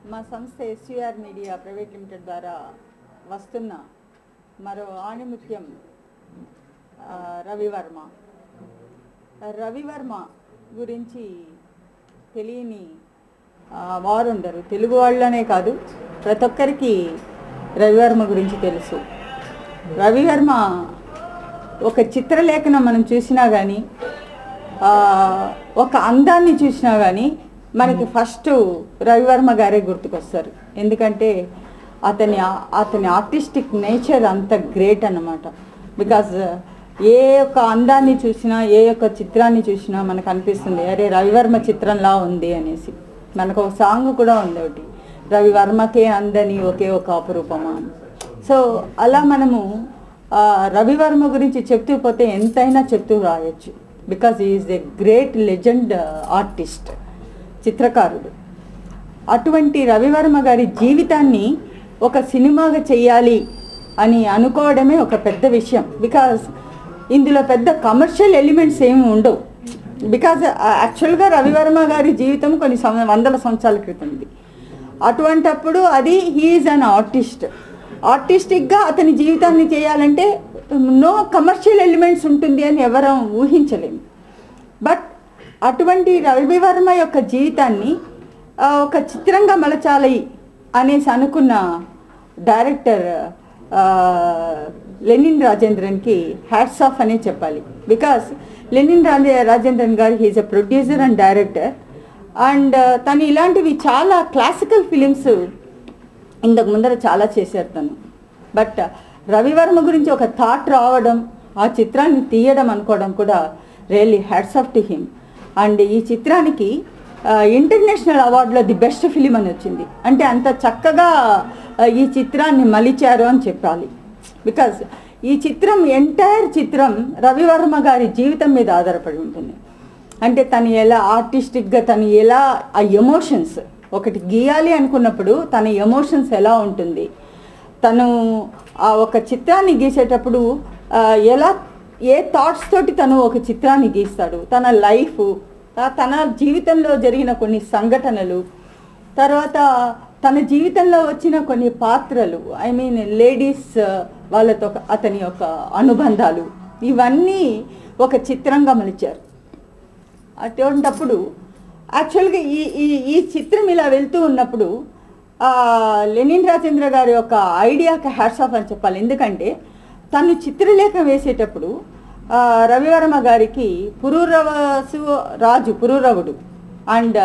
మా సంస్థ ఎస్యూఆర్ media private limited ద్వారా వస్తున్న మరో ఆణిముత్యం ఆ, రవివర్మ రవివర్మ గురించి తెలియని ఆ, వారుండరు తెలుగు వాళ్ళనే కాదు ప్రతి ఒక్కరికి రవివర్మ గురించి తెలుసు రవివర్మ ఒక చిత్రలేఖనం మనం చూసినా కానీ ఒక అందాన్ని చూసినా కానీ మనకి ఫస్ట్ రవివర్మ గారే గుర్తుకొస్తారు ఎందుకంటే అతని ఆ- అతని ఆర్టిస్టిక్ నేచర్ అంత గ్రేట్ అన్నమాట బికాజ్ ఏ యొక్క అందాన్ని చూసినా ఏ యొక్క చిత్రాన్ని చూసినా మనకు అనిపిస్తుంది అరే రవివర్మ చిత్రంలా ఉంది అనేసి మనకు ఒక సాంగ్ కూడా ఉంది ఒకటి రవివర్మకే అందని ఒకే ఒక అపురూపమా అని సో అలా మనము ఆ, రవివర్మ గురించి చెప్తూ పోతే ఎంతైనా చెప్తూ రాయొచ్చు because is a great legend artist చిత్రకారుడు అటువంటి రవివర్మ గారి జీవితాన్ని ఒక సినిమాగా చెయ్యాలి అని అనుకోవడమే ఒక పెద్ద విషయం బికాజ్ ఇందులో పెద్ద కమర్షియల్ ఎలిమెంట్స్ ఏమి ఉండవు బికాజ్ యాక్చువల్గా రవివర్మ గారి జీవితం కొన్ని సం వందల సంవత్సరాల క్రితంది అటువంటప్పుడు అది హీఈస్ అన్ ఆర్టిస్ట్ ఆర్టిస్టిక్గా అతని జీవితాన్ని చేయాలంటే నో కమర్షియల్ ఎలిమెంట్స్ ఉంటుంది అని ఎవరం ఊహించలేము బట్ అటువంటి రవివర్మ యొక్క జీవితాన్ని ఆ, ఒక చిత్రంగా మలచాలి అనేసి అనుకున్న డైరెక్టర్ ఆ, లెనిన్ రాజేంద్రన్కి హ్యాట్స్ ఆఫ్ అనే చెప్పాలి బికాస్ లెనిన్ రాజే Rajendran garu he's a producer and director and తను ఇలాంటివి చాలా క్లాసికల్ ఫిలిమ్స్ ఇంతకు ముందర చాలా చేశారు తను బట్ రవివర్మ గురించి ఒక థాట్ రావడం ఆ చిత్రాన్ని తీయడం అనుకోవడం కూడా really hats off to him and ఈ చిత్రానికి ఇంటర్నేషనల్ అవార్డులో ది బెస్ట్ ఫిలిం అని వచ్చింది అంటే అంత చక్కగా ఆ, ఈ చిత్రాన్ని మలిచారు అని చెప్పాలి బికాజ్ ఈ చిత్రం ఎంటైర్ చిత్రం రవివర్మ గారి జీవితం మీద ఆధారపడి ఉంటుంది అంటే తను ఎలా ఆర్టిస్టిక్గా తను ఎలా ఆ ఎమోషన్స్ ఒకటి గీయాలి అనుకున్నప్పుడు తన ఎమోషన్స్ ఎలా ఉంటుంది తను ఆ ఒక చిత్రాన్ని గీసేటప్పుడు ఆ, ఎలా ఏ థాట్స్ తోటి తను ఒక చిత్రాన్ని గీస్తాడు తన లైఫ్ తన జీవితంలో జరిగిన కొన్ని సంఘటనలు తర్వాత తన జీవితంలో వచ్చిన కొన్ని పాత్రలు ఐ మీన్ లేడీస్ వాళ్ళతో ఒక- అతని యొక్క అనుబంధాలు ఇవన్నీ ఒక చిత్రంగా మలిచారు అటువంటప్పుడు యాక్చువల్గా ఈ ఈ ఈ చిత్రం ఇలా వెళ్తూ ఉన్నప్పుడు ఆ, లెనిన్ రాజేంద్ర గారి యొక్క ఐడియాకి హ్యాట్స్ ఆఫ్ అని చెప్పాలి ఎందుకంటే తను చిత్రలేఖ వేసేటప్పుడు ఆ, రవివర్మ గారికి పురూరవసు రాజు పురూరవుడు అండ్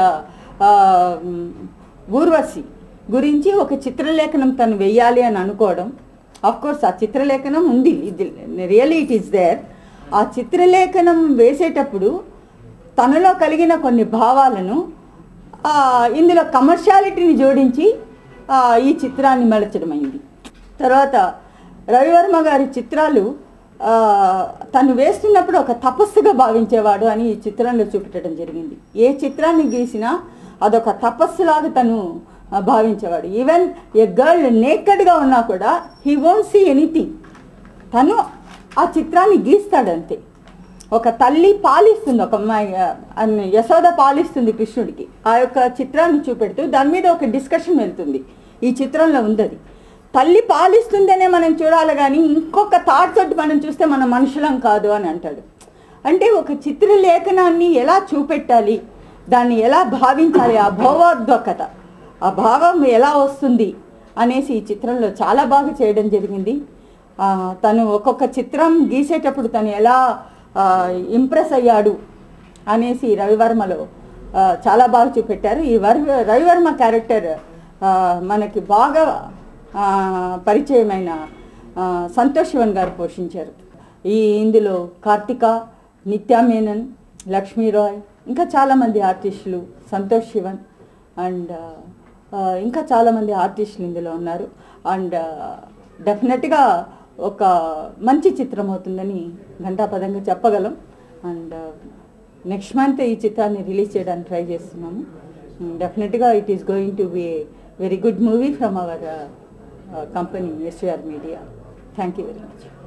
ఊర్వశి గురించి ఒక చిత్రలేఖనం తను వెయ్యాలి అని అనుకోవడం ఆఫ్ కోర్స్ ఆ చిత్రలేఖనం ఉంది ఇది రియలీ ఇట్ ఈస్ దేర్ ఆ చిత్రలేఖనం వేసేటప్పుడు తనలో కలిగిన కొన్ని భావాలను ఆ, ఇందులో కమర్షియాలిటీని జోడించి ఆ, ఈ చిత్రాన్ని మలచడం అయింది తర్వాత రవివర్మ గారి చిత్రాలు ఆ, తను వేస్తున్నప్పుడు ఒక తపస్సుగా భావించేవాడు అని ఈ చిత్రంలో చూపెట్టడం జరిగింది ఏ చిత్రాన్ని గీసినా అదొక తపస్సులాగా తను ఆ, భావించేవాడు ఈవెన్ ఏ గర్ల్ నేకెడ్గా ఉన్నా కూడా హీ వోంట్ సీ ఎనీథింగ్ తను ఆ చిత్రాన్ని గీస్తాడంతే ఒక తల్లి పాలిస్తుంది ఒక అమ్మాయి ఆ, అన్ని- యశోద పాలిస్తుంది కృష్ణుడికి ఆ యొక్క చిత్రాన్ని చూపెడుతూ దాని మీద ఒక డిస్కషన్ వెళ్తుంది ఈ చిత్రంలో ఉంది అది తల్లి పాలిస్తుందనే మనం చూడాలి కానీ ఇంకొక థాట్ తోటి మనం చూస్తే మనం మనుషులం కాదు అని అంటాడు అంటే ఒక చిత్రలేఖనాన్ని ఎలా చూపెట్టాలి దాన్ని ఎలా భావించాలి ఆ భావోద్వకత ఆ భావం ఎలా వస్తుంది అనేసి ఈ చిత్రంలో చాలా బాగా చేయడం జరిగింది ఆ, తను ఒక్కొక్క చిత్రం గీసేటప్పుడు తను ఎలా ఇంప్రెస్ అయ్యాడు అనేసి రవివర్మలో ఆ, చాలా బాగా చూపెట్టారు ఈ వర్ రవివర్మ క్యారెక్టర్ ఆ, మనకి బాగా ఆ, పరిచయమైన ఆ, సంతోష్ శివన్ గారు పోషించారు ఈ ఇందులో కార్తిక నిత్యా మేనన్ లక్ష్మీ రాయ్ ఇంకా చాలామంది ఆర్టిస్టులు సంతోష్ శివన్ అండ్ ఇంకా చాలామంది ఆర్టిస్టులు ఇందులో ఉన్నారు అండ్ డెఫినెట్గా ఒక మంచి చిత్రం అవుతుందని ఘంటాపదంగా చెప్పగలం అండ్ నెక్స్ట్ మంత్ ఈ చిత్రాన్ని రిలీజ్ చేయడానికి ట్రై చేస్తున్నాము డెఫినెట్గా it is going to be very good movie from our company S R media thank you very much